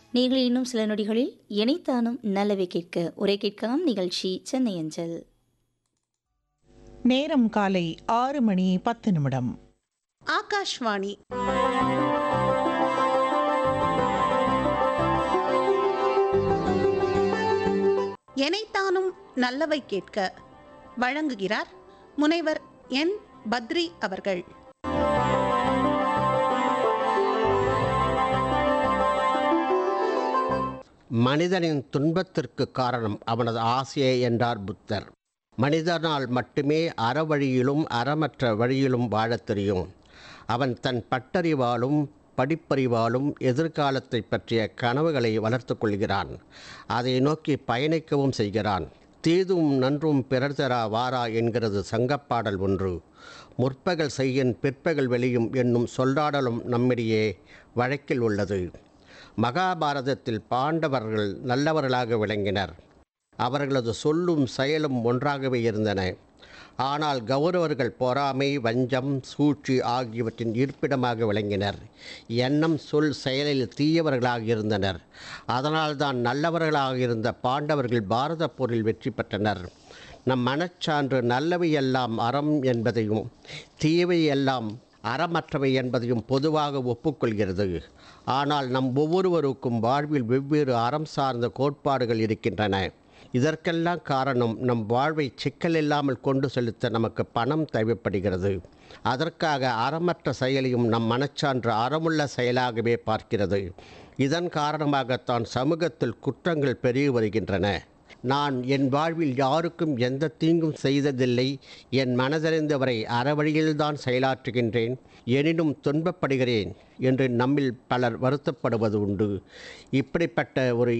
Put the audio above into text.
நீங்கள் இன்னும் சில நொடிகளில் இணைத்தானும் நல்லவை கேட்க உரை கேட்கலாம் நிகழ்ச்சி சென்னை அஞ்சல் நேரம் காலை ஆறு மணி பத்து நிமிடம் ஆகாஷ்வாணி எனைத்தானும் நல்லவை கேட்க வழங்குகிறார் முனைவர் என் பத்ரி அவர்கள் மனிதனின் துன்பத்திற்கு காரணம் அவனது ஆசையே என்றார் புத்தர் மனிதனால் மட்டுமே அறவழியிலும் அறமற்ற வழியிலும் வாழத் தெரியும் அவன் தன் பட்டறிவாலும் படிப்பறிவாலும் எதிர்காலத்தை பற்றிய கனவுகளை வளர்த்து கொள்கிறான் அதை நோக்கி பயணிக்கவும் செய்கிறான் தீதும் நன்றும் பிறர் தரா வாரா என்கிறது சங்கப்பாடல் ஒன்று முற்பகல் செய்யின் பிற்பகல் வெளியும் என்னும் சொல்லாடலும் நம்மிடையே வழக்கில் உள்ளது மகாபாரதத்தில் பாண்டவர்கள் நல்லவர்களாக விளங்கினர் அவர்களது சொல்லும் செயலும் ஒன்றாகவே இருந்தன ஆனால் கௌரவர்கள் பொறாமை வஞ்சம் சூழ்ச்சி ஆகியவற்றின் இருப்பிடமாக விளங்கினர் எண்ணம் சொல் செயலில் தீயவர்களாக இருந்தனர் அதனால்தான் நல்லவர்களாக இருந்த பாண்டவர்கள் பாரத போரில் வெற்றி பெற்றனர் நம் மனச்சான்று நல்லவை எல்லாம் அறம் என்பதையும் தீயவை எல்லாம் அறமற்றவை என்பதையும் பொதுவாக ஒப்புக்கொள்கிறது ஆனால் நம் ஒவ்வொருவருக்கும் வாழ்வில் வெவ்வேறு அறம் சார்ந்த கோட்பாடுகள் இருக்கின்றன இதற்கெல்லாம் காரணம் நம் வாழ்வை சிக்கல் இல்லாமல் கொண்டு செலுத்த நமக்கு பணம் தேவைப்படுகிறது அதற்காக அறமற்ற செயலையும் நம் மனச்சான்று அறமுள்ள செயலாகவே பார்க்கிறது இதன் காரணமாகத்தான் சமூகத்தில் குற்றங்கள் பெருகி வருகின்றன நான் என் வாழ்வில் யாருக்கும் எந்த தீங்கும் செய்ததில்லை என் மனதறிந்தவரை அறவழியில்தான் செயலாற்றுகின்றேன் எனினும் துன்பப்படுகிறேன் என்று நம்மில் பலர் வருத்தப்படுவது உண்டு இப்படிப்பட்ட ஒரு